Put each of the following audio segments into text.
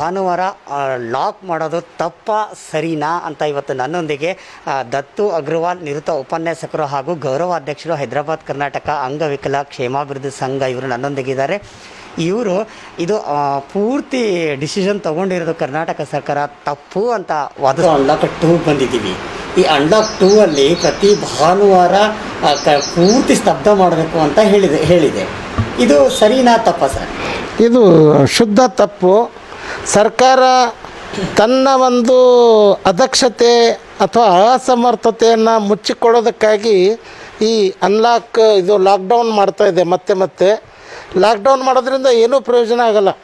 ಭಾನುವಾರ ಲಾಕ್ ಮಾಡೋದು ತಪ್ಪ ಸರಿನಾ ಅಂತ ಇವತ್ತು ನನ್ನೊಂದಿಗೆ ಆ, ದತ್ತು ಅಗ್ರವಾಲ್ ನಿವೃತ್ತ ಉಪನ್ಯಾಸಕರು ಹಾಗೂ ಗೌರವಾಧ್ಯಕ್ಷರು ಹೈದರಾಬಾದ್ ಕರ್ನಾಟಕ ಅಂಗವಿಕಲ ಕ್ಷೇಮಾಭಿವೃದ್ಧಿ ಸಂಘ ಇವರು ನನ್ನೊಂದಿಗಿದ್ದಾರೆ ಇವರು ಇದು ಆ, ಪೂರ್ತಿ ಡಿಸಿಷನ್ ತಗೊಂಡಿರೋದು ಕರ್ನಾಟಕ ಸರ್ಕಾರ ತಪ್ಪು ಅಂತ ವಾದ ಅನ್ಲಾಕ್ ಟೂ ಬಂದಿದ್ದೀವಿ ಈ ಅನ್ಲಾಕ್ ಟೂ ಅಲ್ಲಿ ಪ್ರತಿ ಭಾನುವಾರ ಆ, ಕ- ಪೂರ್ತಿ ಸ್ತಬ್ಧ ಮಾಡಬೇಕು ಅಂತ ಹೇಳಿದೆ ಹೇಳಿದೆ ಇದು ಸರಿನಾ ತಪ್ಪ ಸರ್ ಇದು ಶುದ್ಧ ತಪ್ಪು ಸರ್ಕಾರ ತನ್ನ ಒಂದು ಅದಕ್ಷತೆ ಅಥವಾ ಅಸಮರ್ಥತೆಯನ್ನು ಮುಚ್ಚಿಕೊಳ್ಳೋದಕ್ಕಾಗಿ ಈ ಅನ್ಲಾಕ್ ಇದು ಲಾಕ್ಡೌನ್ ಮಾಡ್ತಾ ಇದೆ ಮತ್ತೆ ಮತ್ತೆ ಲಾಕ್ಡೌನ್ ಮಾಡೋದ್ರಿಂದ ಏನೂ ಪ್ರಯೋಜನ ಆಗಲ್ಲ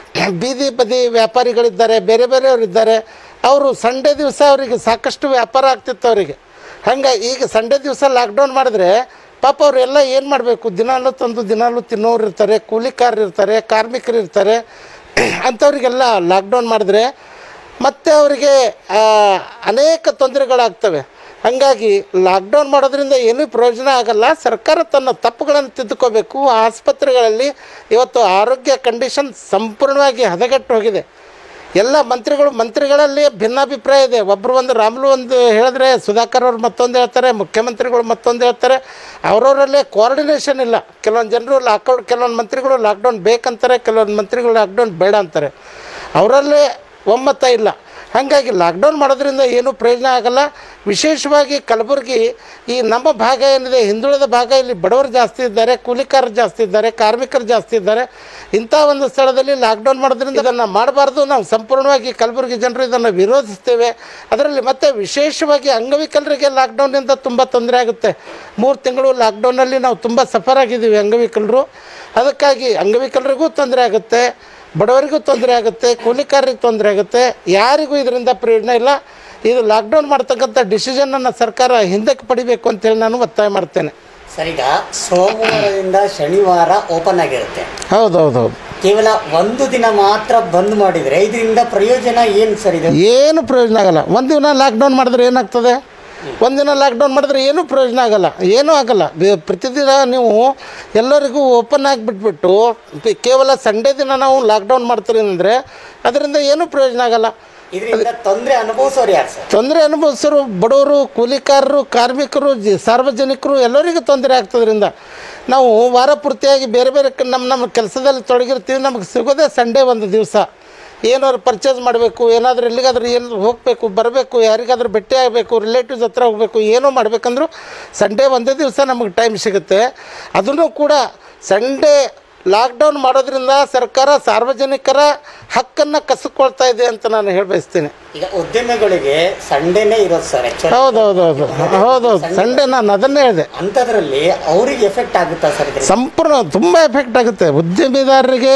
ಬೀದಿ ಬದಿ ವ್ಯಾಪಾರಿಗಳಿದ್ದಾರೆ ಬೇರೆ ಬೇರೆಯವರಿದ್ದಾರೆ ಅವರು ಸಂಡೇ ದಿವಸ ಅವರಿಗೆ ಸಾಕಷ್ಟು ವ್ಯಾಪಾರ ಆಗ್ತಿತ್ತು ಅವರಿಗೆ ಹಂಗೆ ಈಗ ಸಂಡೇ ದಿವಸ ಲಾಕ್ಡೌನ್ ಮಾಡಿದ್ರೆ ಪಾಪ ಅವರೆಲ್ಲ ಏನು ಮಾಡಬೇಕು ದಿನಾಲೂ ತಂದು ದಿನಾಲೂ ತಿನ್ನೋರು ಇರ್ತಾರೆ ಕೂಲಿಕಾರರು ಇರ್ತಾರೆ ಕಾರ್ಮಿಕರು ಇರ್ತಾರೆ ಅಂಥವ್ರಿಗೆಲ್ಲ ಲಾಕ್ಡೌನ್ ಮಾಡಿದ್ರೆ ಮತ್ತೆ ಅವರಿಗೆ ಆ, ಅನೇಕ ತೊಂದರೆಗಳಾಗ್ತವೆ ಹಾಗಾಗಿ ಲಾಕ್ಡೌನ್ ಮಾಡೋದ್ರಿಂದ ಏನೂ ಪ್ರಯೋಜನ ಆಗಲ್ಲ ಸರ್ಕಾರ ತನ್ನ ತಪ್ಪುಗಳನ್ನು ತಿದ್ದುಕೋಬೇಕು ಆಸ್ಪತ್ರೆಗಳಲ್ಲಿ ಇವತ್ತು ಆರೋಗ್ಯ ಕಂಡೀಷನ್ ಸಂಪೂರ್ಣವಾಗಿ ಹದಗೆಟ್ಟು ಹೋಗಿದೆ ಎಲ್ಲ ಮಂತ್ರಿಗಳು ಮಂತ್ರಿಗಳಲ್ಲಿ ಭಿನ್ನಾಭಿಪ್ರಾಯ ಇದೆ ಒಬ್ಬರು ಒಂದು ರಾಮುಲು ಒಂದು ಹೇಳಿದ್ರೆ ಸುಧಾಕರ್ ಅವ್ರು ಮತ್ತೊಂದು ಹೇಳ್ತಾರೆ ಮುಖ್ಯಮಂತ್ರಿಗಳು ಮತ್ತೊಂದು ಹೇಳ್ತಾರೆ ಅವರವರಲ್ಲೇ ಕೋಆರ್ಡಿನೇಷನ್ ಇಲ್ಲ ಕೆಲವೊಂದು ಜನರು ಲಾಕ್ಡೌನ್ ಕೆಲವೊಂದು ಮಂತ್ರಿಗಳು ಲಾಕ್ಡೌನ್ ಬೇಕಂತಾರೆ ಕೆಲವೊಂದು ಮಂತ್ರಿಗಳು ಲಾಕ್ಡೌನ್ ಬೇಡ ಅಂತಾರೆ ಅವರಲ್ಲೇ ಒಮ್ಮತ ಇಲ್ಲ ಹಾಗಾಗಿ ಲಾಕ್ಡೌನ್ ಮಾಡೋದ್ರಿಂದ ಏನೂ ಪ್ರಯೋಜನ ಆಗಲ್ಲ ವಿಶೇಷವಾಗಿ ಕಲಬುರಗಿ ಈ ನಮ್ಮ ಭಾಗ ಏನಿದೆ ಹಿಂದುಳಿದ ಭಾಗ ಇಲ್ಲಿ ಬಡವರು ಜಾಸ್ತಿ ಇದ್ದಾರೆ ಕೂಲಿಕಾರರು ಜಾಸ್ತಿ ಇದ್ದಾರೆ ಕಾರ್ಮಿಕರು ಜಾಸ್ತಿ ಇದ್ದಾರೆ ಇಂಥ ಒಂದು ಸ್ಥಳದಲ್ಲಿ ಲಾಕ್ಡೌನ್ ಮಾಡೋದ್ರಿಂದ ಇದನ್ನು ಮಾಡಬಾರ್ದು ನಾವು ಸಂಪೂರ್ಣವಾಗಿ ಕಲಬುರಗಿ ಜನರು ಇದನ್ನು ವಿರೋಧಿಸ್ತೇವೆ ಅದರಲ್ಲಿ ಮತ್ತೆ ವಿಶೇಷವಾಗಿ ಅಂಗವಿಕಲರಿಗೆ ಲಾಕ್ಡೌನ್ನಿಂದ ತುಂಬ ತೊಂದರೆ ಆಗುತ್ತೆ ಮೂರು ತಿಂಗಳು ಲಾಕ್ಡೌನಲ್ಲಿ ನಾವು ತುಂಬ ಸಫರ್ ಆಗಿದ್ದೀವಿ ಅಂಗವಿಕಲರು ಅದಕ್ಕಾಗಿ ಅಂಗವಿಕಲರಿಗೂ ತೊಂದರೆ ಆಗುತ್ತೆ ಬಡವರಿಗೂ ತೊಂದರೆ ಆಗುತ್ತೆ ಕೂಲಿಕಾರರಿಗೆ ತೊಂದರೆ ಆಗುತ್ತೆ ಯಾರಿಗೂ ಇದರಿಂದ ಪ್ರಯೋಜನ ಇಲ್ಲ ಇದು ಲಾಕ್ಡೌನ್ ಮಾಡ್ತಕ್ಕಂಥ ಡಿಸಿಷನನ್ನು ಸರ್ಕಾರ ಹಿಂದಕ್ಕೆ ಪಡಿಬೇಕು ಅಂತೇಳಿ ನಾನು ಒತ್ತಾಯ ಮಾಡ್ತೇನೆ ಸರ್ ಈಗ ಸೋಮವಾರದಿಂದ ಶನಿವಾರ ಓಪನ್ ಆಗಿರುತ್ತೆ ಹೌದು ಹೌದು ಹೌದು ಕೇವಲ ಒಂದು ದಿನ ಮಾತ್ರ ಬಂದ್ ಮಾಡಿದ್ರೆ ಇದರಿಂದ ಪ್ರಯೋಜನ ಏನು ಸರ್ ಇದು ಏನು ಪ್ರಯೋಜನ ಆಗಲ್ಲ ಒಂದಿನ ಲಾಕ್ಡೌನ್ ಮಾಡಿದ್ರೆ ಏನಾಗ್ತದೆ ಒಂದಿನ ಲಾಕ್ಡೌನ್ ಮಾಡಿದ್ರೆ ಏನೂ ಪ್ರಯೋಜನ ಆಗಲ್ಲ ಏನೂ ಆಗಲ್ಲ ಬೆ- ಪ್ರತಿದಿನ ನೀವು ಎಲ್ಲರಿಗೂ ಓಪನ್ ಆಗಿಬಿಟ್ಬಿಟ್ಟು ಕೇವಲ ಸಂಡೇ ದಿನ ನಾವು ಲಾಕ್ಡೌನ್ ಮಾಡ್ತೀರಿ ಅಂದರೆ ಅದರಿಂದ ಏನೂ ಪ್ರಯೋಜನ ಆಗಲ್ಲ ಇದರಿಂದ ತೊಂದರೆ ಅನುಭವಿಸೋರು ಯಾರು ಸರ್ ತೊಂದರೆ ಅನುಭವಿಸೋರು ಬಡವರು ಕೂಲಿಕಾರರು ಕಾರ್ಮಿಕರು ಜಿ ಸಾರ್ವಜನಿಕರು ಎಲ್ಲರಿಗೂ ತೊಂದರೆ ಆಗ್ತದ್ರಿಂದ ನಾವು ವಾರ ಪೂರ್ತಿಯಾಗಿ ಬೇರೆ ಬೇರೆ ಕ- ನಮ್ಮ ನಮ್ಮ ಕೆಲಸದಲ್ಲಿ ತೊಡಗಿರ್ತೀವಿ ನಮಗೆ ಸಿಗೋದೇ ಸಂಡೇ ಒಂದು ದಿವಸ ಏನಾದ್ರು ಪರ್ಚೇಸ್ ಮಾಡಬೇಕು ಏನಾದರೂ ಎಲ್ಲಿಗಾದ್ರೂ ಏನಾದ್ರು ಹೋಗಬೇಕು ಬರಬೇಕು ಯಾರಿಗಾದ್ರೂ ಭೇಟಿ ಆಗಬೇಕು ರಿಲೇಟಿವ್ಸ್ ಹತ್ರ ಹೋಗಬೇಕು ಏನೋ ಮಾಡ್ಬೇಕಂದ್ರೂ ಸಂಡೇ ಒಂದೇ ದಿವಸ ನಮಗೆ ಟೈಮ್ ಸಿಗುತ್ತೆ ಅದನ್ನು ಕೂಡ ಸಂಡೇ ಲಾಕ್ಡೌನ್ ಮಾಡೋದ್ರಿಂದ ಸರ್ಕಾರ ಸಾರ್ವಜನಿಕರ ಹಕ್ಕನ್ನು ಕಸಿಕೊಳ್ತಾ ಇದೆ ಅಂತ ನಾನು ಹೇಳಿ ಬಯಸ್ತೀನಿ ಈಗ ಉದ್ಯಮಿಗಳಿಗೆ ಸಂಡೇನೇ ಇರೋದು ಸರ್ ಆಕ್ಚುಲಿ ಹೌದೌದೌದು ಹೌದೌದು ಸಂಡೇ ನಾನು ಅದನ್ನೇ ಹೇಳಿದೆ ಅಂಥದ್ರಲ್ಲಿ ಅವ್ರಿಗೆ ಎಫೆಕ್ಟ್ ಆಗುತ್ತಾ ಸರ್ ಇದರಿಂದ? ಸಂಪೂರ್ಣ ತುಂಬ ಎಫೆಕ್ಟ್ ಆಗುತ್ತೆ ಉದ್ಯಮಿದಾರರಿಗೆ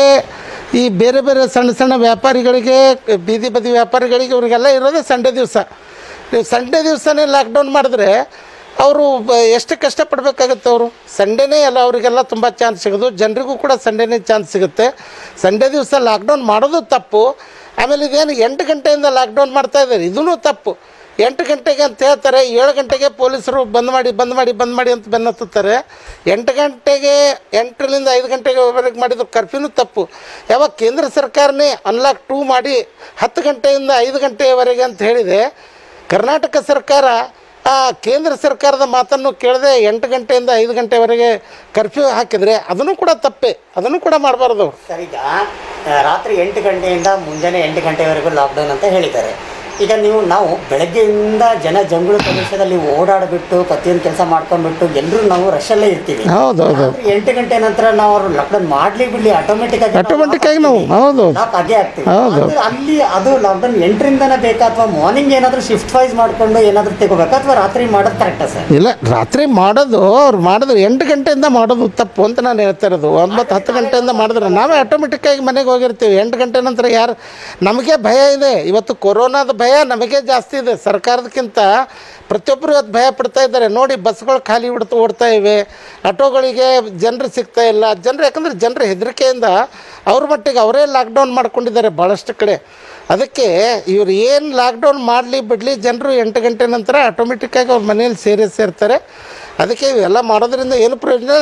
ಈ ಬೇರೆ ಬೇರೆ ಸಣ್ಣ ಸಣ್ಣ ವ್ಯಾಪಾರಿಗಳಿಗೆ ಬೀದಿ ಬದಿ ವ್ಯಾಪಾರಿಗಳಿಗೆ ಇವರಿಗೆಲ್ಲ ಇರೋದೇ ಸಂಡೇ ದಿವಸ ನೀವು ಸಂಡೇ ದಿವಸನೇ ಲಾಕ್ಡೌನ್ ಮಾಡಿದ್ರೆ ಅವರು ಎಷ್ಟು ಕಷ್ಟಪಡಬೇಕಾಗುತ್ತೆ ಅವರು ಸಂಡೇನೇ ಎಲ್ಲ ಅವರಿಗೆಲ್ಲ ತುಂಬ ಚಾನ್ಸ್ ಸಿಗೋದು ಜನರಿಗೂ ಕೂಡ ಸಂಡೇನೇ ಚಾನ್ಸ್ ಸಿಗುತ್ತೆ ಸಂಡೇ ದಿವಸ ಲಾಕ್ಡೌನ್ ಮಾಡೋದು ತಪ್ಪು ಆಮೇಲೆ ಇದೇನು ಎಂಟು ಗಂಟೆಯಿಂದ ಲಾಕ್ಡೌನ್ ಮಾಡ್ತಾ ಇದ್ದಾರೆ ಇದೂ ತಪ್ಪು ಎಂಟು ಗಂಟೆಗೆ ಅಂತ ಹೇಳ್ತಾರೆ ಏಳು ಗಂಟೆಗೆ ಪೊಲೀಸರು ಬಂದ್ ಮಾಡಿ ಬಂದ್ ಮಾಡಿ ಬಂದ್ ಮಾಡಿ ಅಂತ ಬೆನ್ನತ್ತುತ್ತಾರೆ ಎಂಟು ಗಂಟೆಗೆ ಎಂಟರಿಂದ ಐದು ಗಂಟೆವರೆಗೆ ಮಾಡಿದ್ರು ಕರ್ಫ್ಯೂನು ತಪ್ಪು ಯಾವಾಗ ಕೇಂದ್ರ ಸರ್ಕಾರನೇ ಅನ್ಲಾಕ್ ಟೂ ಮಾಡಿ ಹತ್ತು ಗಂಟೆಯಿಂದ ಐದು ಗಂಟೆಯವರೆಗೆ ಅಂತ ಹೇಳಿದೆ ಕರ್ನಾಟಕ ಸರ್ಕಾರ ಆ ಕೇಂದ್ರ ಸರ್ಕಾರದ ಮಾತನ್ನು ಕೇಳದೆ ಎಂಟು ಗಂಟೆಯಿಂದ ಐದು ಗಂಟೆವರೆಗೆ ಕರ್ಫ್ಯೂ ಹಾಕಿದರೆ ಅದನ್ನು ಕೂಡ ತಪ್ಪೆ ಅದನ್ನು ಕೂಡ ಮಾಡಬಾರ್ದು ಸರ್ ಈಗ ಆ, ರಾತ್ರಿ ಎಂಟು ಗಂಟೆಯಿಂದ ಮುಂಜಾನೆ ಎಂಟು ಗಂಟೆವರೆಗೂ ಲಾಕ್ಡೌನ್ ಅಂತ ಹೇಳಿದ್ದಾರೆ ಈಗ ನೀವು ನಾವು ಬೆಳಗ್ಗೆಯಿಂದ ಜನ ಜಂಗುಳು ಪ್ರದೇಶದಲ್ಲಿ ಓಡಾಡ್ಬಿಟ್ಟು ಪ್ರತಿಯೊಂದು ಕೆಲಸ ಮಾಡ್ಕೊಂಡ್ಬಿಟ್ಟು ಎಲ್ಲರೂ ನಾವು ರಶಲ್ಲೇ ಇರ್ತೀವಿ ಹೌದು ಹೌದು ರಾತ್ರಿ ಎಂಟು ಗಂಟೆ ನಂತರ ನಾವು ಅವ್ರು ಲಾಕ್ಡೌನ್ ಮಾಡ್ಲಿ ಬಿಡ್ಲಿ ಆಟೋಮೆಟಿಕ್ ಆಗಿ ಆಟೋಮೆಟಿಕ್ ಆಗಿ ನಾವು ಹೌದು ಲಾಕ್ ಆಗೇ ಆಗ್ತೀವಿ ಹೌದು. ಅದು ಅಲ್ಲಿ ಅದು ಲಾಕ್ಡೌನ್ ಎಂಟರಿಂದನೇ ಬೇಕಾ ಅಥವಾ ಮಾರ್ನಿಂಗ್ ಏನಾದರೂ ಶಿಫ್ಟ್ ವೈಸ್ ಮಾಡ್ಕೊಂಡು ಏನಾದರೂ ತಗೋಬೇಕಾ ಅಥವಾ ರಾತ್ರಿ ಮಾಡೋದು ಕರೆಕ್ಟಾ ಸರ್ ಇಲ್ಲ ರಾತ್ರಿ ಮಾಡೋದು ಅವ್ರು ಮಾಡಿದ್ರು ಎಂಟು ಗಂಟೆಯಿಂದ ಮಾಡೋದು ತಪ್ಪು ಅಂತ ನಾನು ಹೇಳ್ತಾ ಇರೋದು ಒಂಬತ್ತು ಹತ್ತು ಗಂಟೆಯಿಂದ ಮಾಡಿದ್ರೆ ನಾವೇ ಆಟೋಮೆಟಿಕ್ಕಾಗಿ ಮನೆಗೆ ಹೋಗಿರ್ತೀವಿ ಎಂಟು ಗಂಟೆ ನಂತರ ಯಾರು ನಮಗೆ ಭಯ ಇದೆ ಇವತ್ತು ಕೊರೋನಾದ ಭಯ ನಮಗೆ ಜಾಸ್ತಿ ಇದೆ ಸರ್ಕಾರದಕ್ಕಿಂತ ಪ್ರತಿಯೊಬ್ಬರು ಇವತ್ತು ಭಯ ಪಡ್ತಾ ಇದ್ದಾರೆ ನೋಡಿ ಬಸ್ಗಳು ಖಾಲಿ ಬಿಡ್ತು ಓಡ್ತಾ ಇವೆ ಆಟೋಗಳಿಗೆ ಜನರು ಸಿಗ್ತಾ ಇಲ್ಲ ಜನರು ಯಾಕಂದರೆ ಜನರ ಹೆದರಿಕೆಯಿಂದ ಅವ್ರ ಮಟ್ಟಿಗೆ ಅವರೇ ಲಾಕ್ಡೌನ್ ಮಾಡ್ಕೊಂಡಿದ್ದಾರೆ ಭಾಳಷ್ಟು ಕಡೆ ಅದಕ್ಕೆ ಇವ್ರು ಏನು ಲಾಕ್ಡೌನ್ ಮಾಡಲಿ ಬಿಡಲಿ ಜನರು ಎಂಟು ಗಂಟೆ ನಂತರ ಆಟೋಮೆಟಿಕ್ಕಾಗಿ ಅವ್ರ ಮನೆಯಲ್ಲಿ ಸೇರೇ ಸೇರ್ತಾರೆ ಅದಕ್ಕೆ ಇವೆಲ್ಲ ಮಾಡೋದ್ರಿಂದ ಏನು ಪ್ರಯೋಜನ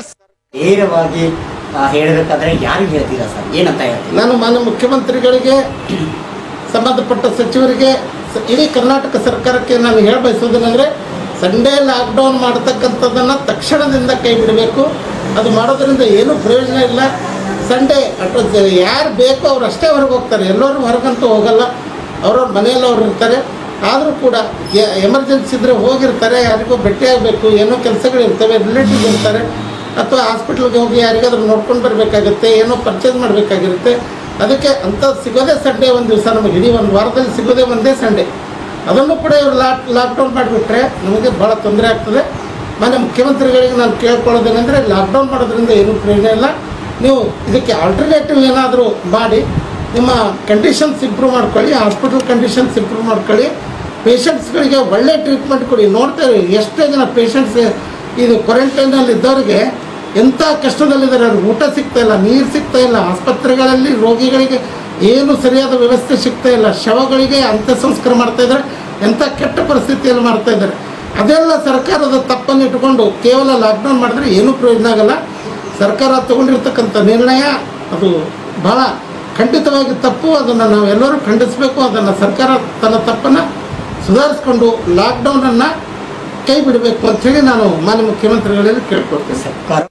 ನೇರವಾಗಿ ಆ, ಹೇಳಬೇಕಾದ್ರೆ ಯಾರಿಗೆ ಹೇಳ್ತೀರಾ ಸರ್ ಏನಂತ ಹೇಳ್ತೀರಾ ನಾನು ಮಾನ್ಯ ಮುಖ್ಯಮಂತ್ರಿಗಳಿಗೆ ಸಂಬಂಧಪಟ್ಟ ಸಚಿವರಿಗೆ ಸ- ಇಡೀ ಕರ್ನಾಟಕ ಸರ್ಕಾರಕ್ಕೆ ನಾನು ಹೇಳ ಬಯಸೋದೇನೆಂದರೆ ಸಂಡೇ ಲಾಕ್ಡೌನ್ ಮಾಡ್ತಕ್ಕಂಥದ್ದನ್ನು ತಕ್ಷಣದಿಂದ ಕೈ ಬಿಡಬೇಕು ಅದು ಮಾಡೋದ್ರಿಂದ ಏನೂ ಪ್ರಯೋಜನ ಇಲ್ಲ ಸಂಡೇ ಅಥವಾ ಯಾರು ಬೇಕೋ ಅವ್ರು ಅಷ್ಟೇ ಹೊರಗೆ ಹೋಗ್ತಾರೆ ಎಲ್ಲರೂ ಹೊರಗಂತೂ ಹೋಗಲ್ಲ ಅವ್ರವ್ರ ಮನೆಯಲ್ಲಿ ಅವ್ರು ಇರ್ತಾರೆ ಆದರೂ ಕೂಡ ಎಮರ್ಜೆನ್ಸಿ ಇದ್ದರೆ ಹೋಗಿರ್ತಾರೆ ಯಾರಿಗೋ ಭೇಟಿಯಾಗಬೇಕು ಏನೋ ಕೆಲಸಗಳು ಇರ್ತವೆ ರಿಲೇಟಿವ್ ಇರ್ತಾರೆ ಅಥವಾ ಹಾಸ್ಪಿಟ್ಲಿಗೆ ಹೋಗಿ ಯಾರಿಗಾದ್ರೂ ನೋಡ್ಕೊಂಡು ಬರಬೇಕಾಗುತ್ತೆ ಏನೋ ಪರ್ಚೇಸ್ ಮಾಡಬೇಕಾಗಿರುತ್ತೆ ಅದಕ್ಕೆ ಅಂಥ ಸಿಗೋದೇ ಸಂಡೇ ಒಂದು ದಿವಸ ನಮಗೆ ಇಡೀ ಒಂದು ವಾರದಲ್ಲಿ ಸಿಗೋದೇ ಒಂದೇ ಸಂಡೇ ಅದನ್ನು ಕೂಡ ಇವರು ಲಾಕ್ ಲಾಕ್ಡೌನ್ ಮಾಡಿಬಿಟ್ರೆ ನಮಗೆ ಭಾಳ ತೊಂದರೆ ಆಗ್ತದೆ ಮಾನ್ಯ ಮುಖ್ಯಮಂತ್ರಿಗಳಿಗೆ ನಾನು ಕೇಳ್ಕೊಳ್ಳೋದೇನೆಂದರೆ ಲಾಕ್ಡೌನ್ ಮಾಡೋದ್ರಿಂದ ಏನೂ ಪ್ರಯೋಜನ ಇಲ್ಲ ನೀವು ಇದಕ್ಕೆ ಆಲ್ಟರ್ನೇಟಿವ್ ಏನಾದರೂ ಮಾಡಿ ನಿಮ್ಮ ಕಂಡೀಷನ್ಸ್ ಇಂಪ್ರೂವ್ ಮಾಡ್ಕೊಳ್ಳಿ ಹಾಸ್ಪಿಟಲ್ ಕಂಡೀಷನ್ಸ್ ಇಂಪ್ರೂವ್ ಮಾಡ್ಕೊಳ್ಳಿ ಪೇಷಂಟ್ಸ್ಗಳಿಗೆ ಒಳ್ಳೆ ಟ್ರೀಟ್ಮೆಂಟ್ ಕೊಡಿ ನೋಡ್ತೇವೆ ಎಷ್ಟೋ ಜನ ಪೇಷಂಟ್ಸ್ ಇದು ಕ್ವಾರಂಟೈನಲ್ಲಿ ಇದ್ದವರಿಗೆ ಎಂಥ ಕಷ್ಟದಲ್ಲಿದ್ದಾರೆ ಅವ್ರಿಗೆ ಊಟ ಸಿಗ್ತಾ ಇಲ್ಲ ನೀರು ಸಿಗ್ತಾ ಇಲ್ಲ ಆಸ್ಪತ್ರೆಗಳಲ್ಲಿ ರೋಗಿಗಳಿಗೆ ಏನು ಸರಿಯಾದ ವ್ಯವಸ್ಥೆ ಸಿಗ್ತಾ ಇಲ್ಲ ಶವಗಳಿಗೆ ಅಂತ್ಯ ಸಂಸ್ಕಾರ ಮಾಡ್ತಾ ಇದ್ದಾರೆ ಎಂಥ ಕೆಟ್ಟ ಪರಿಸ್ಥಿತಿಯಲ್ಲಿ ಮಾಡ್ತಾ ಇದ್ದಾರೆ ಅದೆಲ್ಲ ಸರ್ಕಾರದ ತಪ್ಪನ್ನು ಇಟ್ಕೊಂಡು ಕೇವಲ ಲಾಕ್ಡೌನ್ ಮಾಡಿದ್ರೆ ಏನೂ ಪ್ರಯೋಜನ ಆಗಲ್ಲ ಸರ್ಕಾರ ತಗೊಂಡಿರ್ತಕ್ಕಂಥ ನಿರ್ಣಯ ಅದು ಬಹಳ ಖಂಡಿತವಾಗಿ ತಪ್ಪು ಅದನ್ನು ನಾವೆಲ್ಲರೂ ಖಂಡಿಸಬೇಕು ಅದನ್ನು ಸರ್ಕಾರ ತನ್ನ ತಪ್ಪನ್ನು ಸುಧಾರಿಸ್ಕೊಂಡು ಲಾಕ್ಡೌನನ್ನು ಕೈ ಬಿಡಬೇಕು ಅಂಥೇಳಿ ನಾನು ಮಾನ್ಯ ಮುಖ್ಯಮಂತ್ರಿಗಳಲ್ಲಿ ಕೇಳ್ಕೊಳ್ತೇನೆ ಸರ್ಕಾರ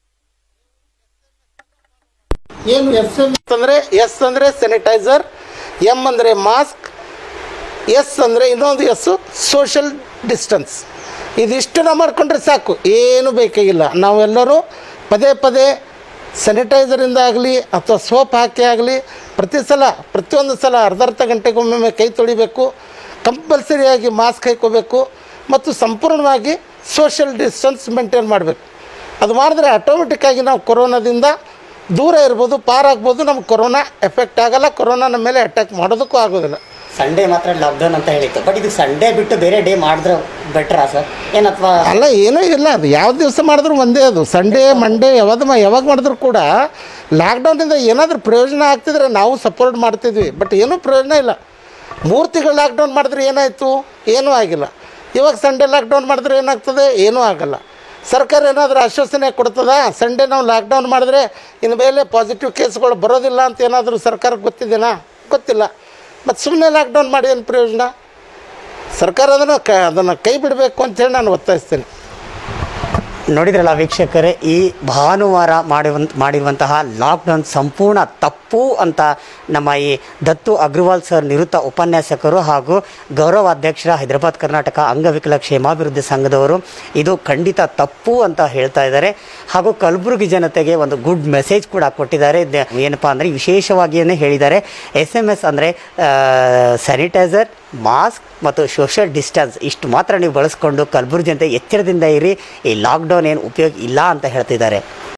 ಏನು ಎಸ್ ಎಮ್ ಅಂದರೆ ಎಸ್ ಅಂದರೆ ಸ್ಯಾನಿಟೈಸರ್ ಎಮ್ ಅಂದರೆ ಮಾಸ್ಕ್ ಎಸ್ ಅಂದರೆ ಇನ್ನೊಂದು ಎಸ್ಸು ಸೋಷಲ್ ಡಿಸ್ಟನ್ಸ್ ಇದಿಷ್ಟನ್ನ ಮಾಡಿಕೊಂಡ್ರೆ ಸಾಕು ಏನು ಬೇಕಾಗಿಲ್ಲ ನಾವೆಲ್ಲರೂ ಪದೇ ಪದೇ ಸ್ಯಾನಿಟೈಸರಿಂದ ಆಗಲಿ ಅಥವಾ ಸೋಪ್ ಹಾಕಿ ಆಗಲಿ ಪ್ರತಿ ಸಲ ಪ್ರತಿಯೊಂದು ಸಲ ಅರ್ಧ ಅರ್ಧ ಗಂಟೆಗೊಮ್ಮೊಮ್ಮೆ ಕೈ ತೊಳಿಬೇಕು ಕಂಪಲ್ಸರಿಯಾಗಿ ಮಾಸ್ಕ್ ಹಾಕೋಬೇಕು ಮತ್ತು ಸಂಪೂರ್ಣವಾಗಿ ಸೋಷಿಯಲ್ ಡಿಸ್ಟನ್ಸ್ ಮೇಂಟೈನ್ ಮಾಡಬೇಕು ಅದು ಮಾಡಿದ್ರೆ ಆಟೋಮೆಟಿಕ್ಕಾಗಿ ನಾವು ಕೊರೋನಾದಿಂದ ದೂರ ಇರ್ಬೋದು ಪಾರಾಗ್ಬೋದು ನಮ್ಗೆ ಕೊರೋನಾ ಎಫೆಕ್ಟ್ ಆಗಲ್ಲ ಕೊರೋನಾ ನಮ್ಮ ಮೇಲೆ ಅಟ್ಯಾಕ್ ಮಾಡೋದಕ್ಕೂ ಆಗೋದಿಲ್ಲ ಸಂಡೇ ಮಾತ್ರ ಲಾಕ್ಡೌನ್ ಅಂತ ಹೇಳಿತ್ತು ಬಟ್ ಇದು ಸಂಡೇ ಬಿಟ್ಟು ಬೇರೆ ಡೇ ಮಾಡಿದ್ರೆ ಬೆಟ್ರಾ ಸರ್ ಏನು ಅಥವಾ ಅಲ್ಲ ಏನೂ ಇಲ್ಲ ಅದು ಯಾವ ದಿವಸ ಮಾಡಿದ್ರು ಒಂದೇ ಅದು ಸಂಡೇ ಮಂಡೇ ಯಾವ್ದು ಮಾ ಯಾವಾಗ ಮಾಡಿದ್ರು ಕೂಡ ಲಾಕ್ಡೌನಿಂದ ಏನಾದರೂ ಪ್ರಯೋಜನ ಆಗ್ತಿದ್ರೆ ನಾವು ಸಪೋರ್ಟ್ ಮಾಡ್ತಿದ್ವಿ ಬಟ್ ಏನೂ ಪ್ರಯೋಜನ ಇಲ್ಲ ಮೂರು ತಿಂಗಳು ಲಾಕ್ಡೌನ್ ಮಾಡಿದ್ರೆ ಏನಾಯಿತು ಏನೂ ಆಗಿಲ್ಲ ಇವಾಗ ಸಂಡೇ ಲಾಕ್ಡೌನ್ ಮಾಡಿದ್ರೆ ಏನಾಗ್ತದೆ ಏನೂ ಆಗಲ್ಲ ಸರ್ಕಾರ ಏನಾದರೂ ಆಶ್ವಾಸನೆ ಕೊಡ್ತದ ಸಂಡೇ ನಾವು ಲಾಕ್ಡೌನ್ ಮಾಡಿದ್ರೆ ಇನ್ನು ಮೇಲೆ ಪಾಸಿಟಿವ್ ಕೇಸ್ಗಳು ಬರೋದಿಲ್ಲ ಅಂತ ಏನಾದರೂ ಸರ್ಕಾರಕ್ಕೆ ಗೊತ್ತಿದೆನಾ ಗೊತ್ತಿಲ್ಲ ಮತ್ತು ಸುಮ್ಮನೆ ಲಾಕ್ಡೌನ್ ಮಾಡಿ ಏನು ಪ್ರಯೋಜನ ಸರ್ಕಾರ ಅದನ್ನು ಕ ಅದನ್ನು ಕೈ ಬಿಡಬೇಕು ಅಂತೇಳಿ ನಾನು ಒತ್ತಾಯಿಸ್ತೇನೆ ನೋಡಿದ್ರಲ್ಲ ವೀಕ್ಷಕರೇ ಈ ಭಾನುವಾರ ಮಾಡಿರುವಂತ ಮಾಡಿರುವಂತಹ ಲಾಕ್ಡೌನ್ ಸಂಪೂರ್ಣ ತಪ್ಪು ಅಂತ ನಮ್ಮ ಈ ದತ್ತು ಅಗ್ರವಾಲ್ ಸರ್ ನಿವೃತ್ತ ಉಪನ್ಯಾಸಕರು ಹಾಗೂ ಗೌರವ ಅಧ್ಯಕ್ಷರ ಹೈದರಾಬಾದ್ ಕರ್ನಾಟಕ ಅಂಗವಿಕಲ ಕ್ಷೇಮಾಭಿವೃದ್ಧಿ ಸಂಘದವರು ಇದು ಖಂಡಿತ ತಪ್ಪು ಅಂತ ಹೇಳ್ತಾ ಇದ್ದಾರೆ ಹಾಗೂ ಕಲಬುರಗಿ ಜನತೆಗೆ ಒಂದು ಗುಡ್ ಮೆಸೇಜ್ ಕೂಡ ಕೊಟ್ಟಿದ್ದಾರೆ ದ- ಏನಪ್ಪಾ ಅಂದರೆ ವಿಶೇಷವಾಗಿಯೇ ಹೇಳಿದ್ದಾರೆ ಎಸ್ ಎಮ್ ಎಸ್ ಅಂದರೆ ಸ್ಯಾನಿಟೈಸರ್ ಮಾಸ್ಕ್ ಮತ್ತು ಸೋಷಿಯಲ್ ಡಿಸ್ಟೆನ್ಸ್ ಇಷ್ಟು ಮಾತ್ರ ನೀವು ಬಳಸ್ಕೊಂಡು ಕಲಬುರಗಿ ಜನತೆ ಎಚ್ಚರದಿಂದ ಇರಿ ಈ ಲಾಕ್ಡೌನ್ ಏನು ಉಪಯೋಗ ಇಲ್ಲ ಅಂತ ಹೇಳ್ತಿದ್ದಾರೆ